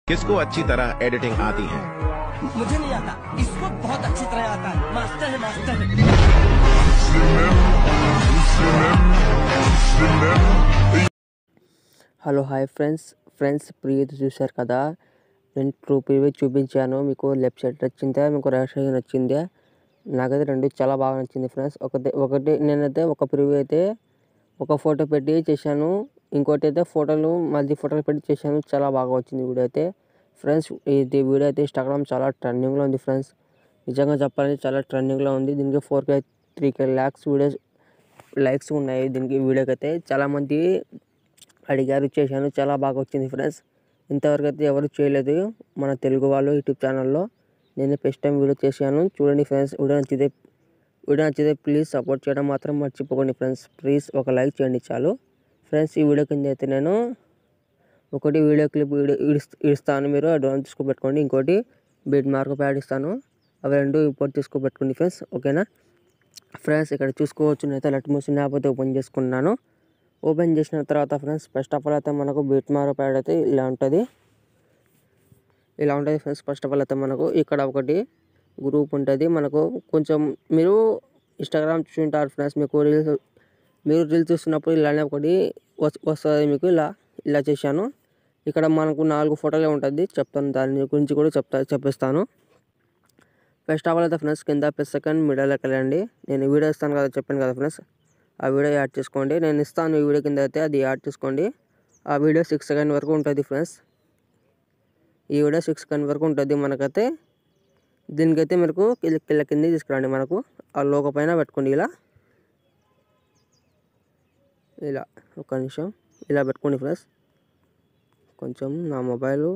किसको अच्छी तरह एडिटिंग आती है मुझे नहीं आता इसको बहुत अच्छी तरह आता है मास्टर है मास्टर है hello hi friends friends Preethi చూశారు కదా నేను ట్రూ ప్రివ్యూ చూపించాను మీకు లెఫ్ట్ సైడ్ నచ్చిందా మీకు రైట్ సైడ్ నచ్చిందా నాకైతే రెండు చాలా బాగా నచ్చింది ఫ్రెండ్స్ ఒకటి ఒకటి నేనైతే ఒక ప్రివ్యూ అయితే ఒక ఫోటో పెట్టి చేశాను ఇంకోటి అయితే ఫోటోలు మళ్ళీ ఫోటోలు పెట్టి చేశాను చాలా బాగా వచ్చింది వీడియో అయితే ఫ్రెండ్స్ ఇది వీడియో అయితే ఇన్స్టాగ్రామ్ చాలా ట్రెండింగ్లో ఉంది ఫ్రెండ్స్ నిజంగా చెప్పాలంటే చాలా ట్రెండింగ్లో ఉంది దీనికి four K three K lakhs videos likes ఉన్నాయి దీనికి వీడియోకి అయితే చాలామంది అడిగారు చేశాను చాలా బాగా వచ్చింది ఫ్రెండ్స్ ఇంతవరకు అయితే ఎవరు చేయలేదు మన తెలుగు వాళ్ళు యూట్యూబ్ ఛానల్లో నేను ఫస్ట్ టైం వీడియో చేశాను చూడండి ఫ్రెండ్స్ వీడియో నచ్చితే వీడియో నచ్చితే ప్లీజ్ సపోర్ట్ చేయడం మాత్రం మర్చిపోకండి ఫ్రెండ్స్ ప్లీజ్ ఒక లైక్ చేయండి చాలు ఫ్రెండ్స్ ఈ వీడియో కింద అయితే నేను ఒకటి వీడియో క్లిప్ వీడియో ఇడిస్- ఇస్తాను మీరు అడ్వాన్స్ తీసుకోబెట్టుకోండి ఇంకోటి బీట్ మార్క్ ప్యాడ్ ఇస్తాను అవి రెండు ఇంపోర్ట్ చేసుకోబెట్టుకోండి ఫ్రెండ్స్ ఓకేనా ఫ్రెండ్స్ ఇక్కడ చూసుకోవచ్చు నేనైతే లెట్ మోషన్ యాప్ అయితే ఓపెన్ చేసుకున్నాను ఓపెన్ చేసిన తర్వాత ఫ్రెండ్స్ ఫస్ట్ ఆఫ్ ఆల్ అయితే మనకు బీట్ మారో ప్యాడ్ అయితే ఇలా ఉంటుంది ఇలా ఉంటుంది ఫ్రెండ్స్ ఫస్ట్ ఆఫ్ ఆల్ అయితే మనకు ఇక్కడ ఒకటి గ్రూప్ ఉంటుంది మనకు కొంచెం మీరు ఇన్స్టాగ్రామ్ చూసుంటారు ఫ్రెండ్స్ మీకు రీల్స్ మీరు రీల్స్ చూస్తున్నప్పుడు ఇలానే ఒకటి వస్- వస్తుంది మీకు ఇలా ఇలా చేశాను ఇక్కడ మనకు నాలుగు ఫోటోలే ఉంటుంది చెప్తాను దాని గురించి కూడా చెప్తా చెప్పిస్తాను ఫస్ట్ ఆఫ్ ఆల్ అయితే ఫ్రెండ్స్ కింద ప్లస్ సెకండ్ మిడిల్లోకి వెళ్ళండి నేను వీడియో ఇస్తాను కదా చెప్పాను కదా ఫ్రెండ్స్ ఆ వీడియో యాడ్ చేసుకోండి నేను ఇస్తాను ఈ వీడియో కింద అయితే అది యాడ్ చేసుకోండి ఆ వీడియో సిక్స్ సెకండ్ వరకు ఉంటుంది ఫ్రెండ్స్ ఈ వీడియో సిక్స్ సెకండ్ వరకు ఉంటుంది మనకైతే దీనికైతే మీకు కింద కింద కింద తీసుకురండి మనకు ఆ లోగో పైన పెట్టుకోండి ఇలా ఇలా ఒక నిమిషం ఇలా పెట్టుకోండి ఫ్రెండ్స్ కొంచెం నా మొబైల్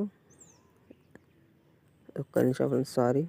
ఒక్క నిమిషం ఫ్రెండ్స్ సారీ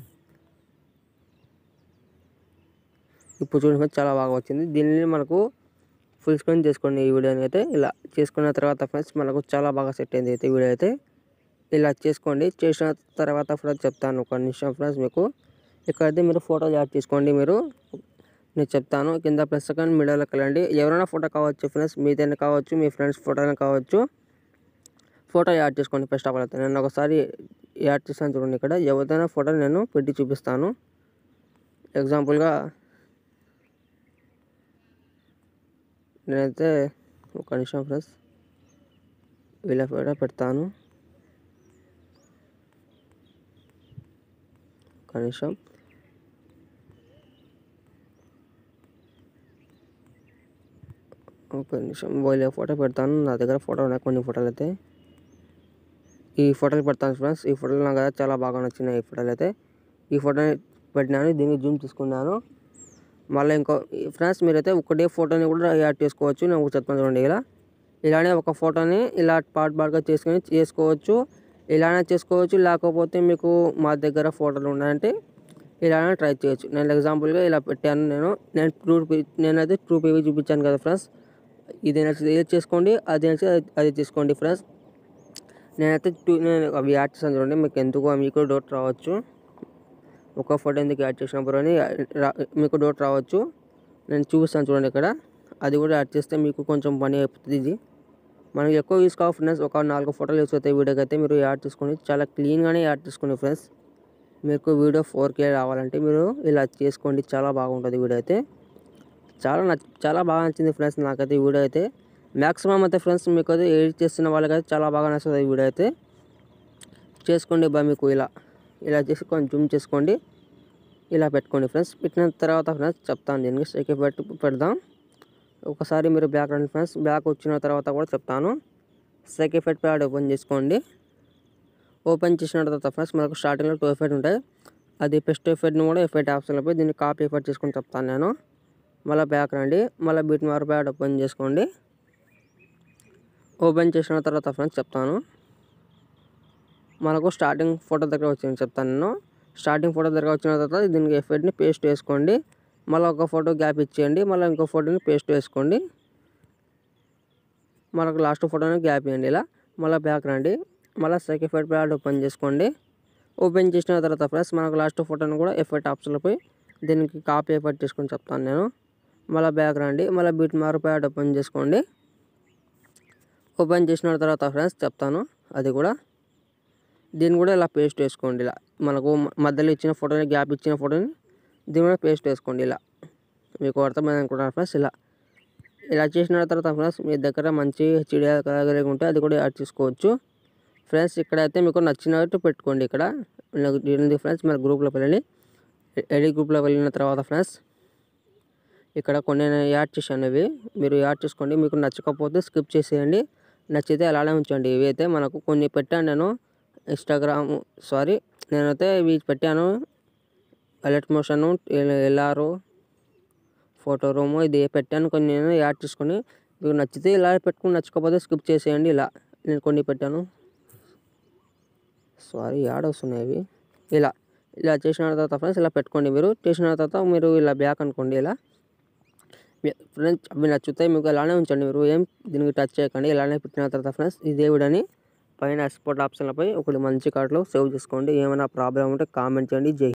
ఇప్పుడు చూడండి ఫ్రెండ్స్ చాలా బాగా వచ్చింది దీనిని మనకు ఫుల్ స్క్రీన్ చేసుకోండి ఈ వీడియోని అయితే ఇలా చేసుకున్న తర్వాత ఫ్రెండ్స్ మనకు చాలా బాగా సెట్ అయింది అయితే వీడియో అయితే ఇలా చేసుకోండి చేసిన తర్వాత ఫ్రెండ్స్ చెప్తాను ఒక నిమిషం ఫ్రెండ్స్ మీకు ఇక్కడైతే మీరు ఫోటోలు యాడ్ చేసుకోండి మీరు నేను చెప్తాను కింద ప్లస్ సెకండ్ మిడిల్లోకి వెళ్ళండి ఎవరైనా ఫోటో కావచ్చు ఫ్రెండ్స్ మీదైనా కావచ్చు మీ ఫ్రెండ్స్ ఫోటో అయినా కావచ్చు ఫోటో యాడ్ చేసుకోండి ఫస్ట్ ఆఫ్ ఆల్ అయితే నేను ఒకసారి యాడ్ చేస్తాను చూడండి ఇక్కడ ఎవరిదైనా ఫోటో నేను పెట్టి చూపిస్తాను ఎగ్జాంపుల్గా నేనైతే ఒక నిమిషం ఫ్రెండ్స్ వీళ్ళ ఫోటో పెడతాను ఒక నిమిషం ఒక నిమిషం వీళ్ళ ఫోటో పెడతాను నా దగ్గర ఫోటో ఉన్నాయి కొన్ని ఫోటోలు అయితే ఈ ఫోటోలు పెడతాను ఫ్రెండ్స్ ఈ ఫోటోలు నాకు అయితే చాలా బాగా నచ్చినాయి ఈ ఫోటోలు అయితే ఈ ఫోటోని పెట్టినాను దీన్ని జూమ్ తీసుకున్నాను మళ్ళీ ఇంకో ఫ్రెండ్స్ మీరైతే ఒకటే ఫోటోని కూడా యాడ్ చేసుకోవచ్చు నేను ఒకటి చెప్తాను చూడండి ఇలా ఇలానే ఒక ఫోటోని ఇలా పార్ట్ పార్ట్గా చేసుకొని చేసుకోవచ్చు ఇలానే చేసుకోవచ్చు లేకపోతే మీకు మా దగ్గర ఫోటోలు ఉన్నాయంటే ఇలానే ట్రై చేయొచ్చు నేను ఎగ్జాంపుల్గా ఇలా పెట్టాను నేను నేను ట్రూ నేనైతే ట్రూ పీవీ చూపించాను కదా ఫ్రెండ్స్ ఇది నచ్చితే ఇది చేసుకోండి అది నచ్చితే అది- అది తీసుకోండి ఫ్రెండ్స్ నేనైతే టూ నేను అవి యాడ్ చేస్తాను చూడండి మీకు ఎందుకు మీకు డౌట్ రావచ్చు ఒక ఫోటో ఎందుకు యాడ్ చేసినప్పుడు అని రా- మీకు డౌట్ రావచ్చు నేను చూపిస్తాను చూడండి ఇక్కడ అది కూడా యాడ్ చేస్తే మీకు కొంచెం పని అయిపోతుంది ఇది మనకి ఎక్కువ యూస్ కావు ఫ్రెండ్స్ ఒక నాలుగు ఫోటోలు యూస్ అవుతాయి వీడియోకి అయితే మీరు యాడ్ చేసుకోండి చాలా క్లీన్గానే యాడ్ చేసుకోండి ఫ్రెండ్స్ మీకు వీడియో ఫోర్ కే రావాలంటే మీరు ఇలా చేసుకోండి చాలా బాగుంటుంది వీడియో అయితే చాలా నచ్చ చాలా బాగా నచ్చింది ఫ్రెండ్స్ నాకైతే ఈ వీడియో అయితే మ్యాక్సిమం అయితే ఫ్రెండ్స్ మీకు అయితే ఎడిట్ చేస్తున్న వాళ్ళకైతే చాలా బాగా నచ్చుతుంది ఈ వీడియో అయితే చేసుకోండి బా మీకు ఇలా ఇలా చేసి కొంచెం జూమ్ చేసుకోండి ఇలా పెట్టుకోండి ఫ్రెండ్స్ పెట్టిన తర్వాత ఫ్రెండ్స్ చెప్తాను దీనికి సెక్ పెట్టి పెడదాం ఒకసారి మీరు బ్యాక్ రండి ఫ్రెండ్స్ బ్యాక్ వచ్చిన తర్వాత కూడా చెప్తాను సెక్ ఎఫెక్ట్ ప్యాడ్ ఓపెన్ చేసుకోండి ఓపెన్ చేసిన తర్వాత ఫ్రెండ్స్ మనకు స్టార్టింగ్లో టూ ఎఫెక్ట్ ఉంటాయి అది బెస్ట్ ఎఫెక్ట్ని కూడా ఎఫెక్ట్ ఆప్షన్లో పోయి దీన్ని కాపీ ఎఫెక్ట్ చేసుకొని చెప్తాను నేను మళ్ళీ బ్యాక్ రండి మళ్ళీ బీట్ మార్ ప్యాడ్ ఓపెన్ చేసుకోండి ఓపెన్ చేసిన తర్వాత ఫ్రెండ్స్ చెప్తాను మనకు స్టార్టింగ్ ఫోటో దగ్గర వచ్చింది చెప్తాను నేను స్టార్టింగ్ ఫోటో దగ్గర వచ్చిన తర్వాత దీనికి ఎఫెక్ట్ని పేస్ట్ వేసుకోండి మళ్ళీ ఒక ఫోటో గ్యాప్ ఇచ్చేయండి మళ్ళీ ఇంకో ఫోటోని పేస్ట్ వేసుకోండి మనకు లాస్ట్ ఫోటోని గ్యాప్ ఇవ్వండి ఇలా మళ్ళీ బ్యాక్ రండి మళ్ళీ సెక్ ఎఫెక్ట్ ప్యాడ్ ఓపెన్ చేసుకోండి ఓపెన్ చేసిన తర్వాత ఫ్రెండ్స్ మనకు లాస్ట్ ఫోటోని కూడా ఎఫెక్ట్ ఆప్షన్లో పోయి దీనికి కాపీ ఎఫెక్ట్ చేసుకొని చెప్తాను నేను మళ్ళీ బ్యాక్ రండి మళ్ళీ బీట్ మార్ ప్యాడ్ ఓపెన్ చేసుకోండి ఓపెన్ చేసిన తర్వాత ఫ్రెండ్స్ చెప్తాను అది కూడా దీన్ని కూడా ఇలా పేస్ట్ వేసుకోండి ఇలా మనకు మ- మధ్యలో ఇచ్చిన ఫోటోని గ్యాప్ ఇచ్చిన ఫోటోని దీన్ని కూడా పేస్ట్ వేసుకోండి ఇలా మీకు అర్థమైంది అనుకుంటున్నాను ఫ్రెండ్స్ ఇలా ఇలా చేసిన తర్వాత ఫ్రెండ్స్ మీ దగ్గర మంచి హెచ్డి కలగలిగి ఉంటే అది కూడా యాడ్ చేసుకోవచ్చు ఫ్రెండ్స్ ఇక్కడైతే మీకు నచ్చినట్టు పెట్టుకోండి ఇక్కడ ఉంది ఫ్రెండ్స్ మన గ్రూప్లోకి వెళ్ళండి ఎడి గ్రూప్లోకి వెళ్ళిన తర్వాత ఫ్రెండ్స్ ఇక్కడ కొన్ని నేను యాడ్ చేశాను ఇవి మీరు యాడ్ చేసుకోండి మీకు నచ్చకపోతే స్కిప్ చేసేయండి నచ్చితే అలానే ఉంచండి ఇవి అయితే మనకు కొన్ని పెట్టాను నేను ఇన్స్టాగ్రామ్ సారీ నేనైతే ఇవి పెట్టాను alert motion LR photo room ఇది పెట్టాను కొన్ని నేను యాడ్ చేసుకొని మీకు నచ్చితే ఇలా పెట్టుకుని నచ్చకపోతే స్కిప్ చేసేయండి ఇలా నేను కొన్ని పెట్టాను సారీ యాడ్ వస్తున్నాయి ఇవి ఇలా ఇలా చేసిన తర్వాత ఫ్రెండ్స్ ఇలా పెట్టుకోండి మీరు చేసిన తర్వాత మీరు ఇలా బ్యాక్ అనుకోండి ఇలా ఫ్రెండ్స్ అవి నచ్చుతాయి మీకు అలానే ఉంచండి మీరు ఏం దీనికి టచ్ చేయకండి ఇలానే పెట్టిన తర్వాత ఫ్రెండ్స్ ఇదే వీడని పైన ఎక్స్పోర్ట్ ఆప్షన్లపై ఒకటి మంచి కార్డులో సేవ్ చేసుకోండి ఏమైనా ప్రాబ్లం ఉంటే కామెంట్ చేయండి జై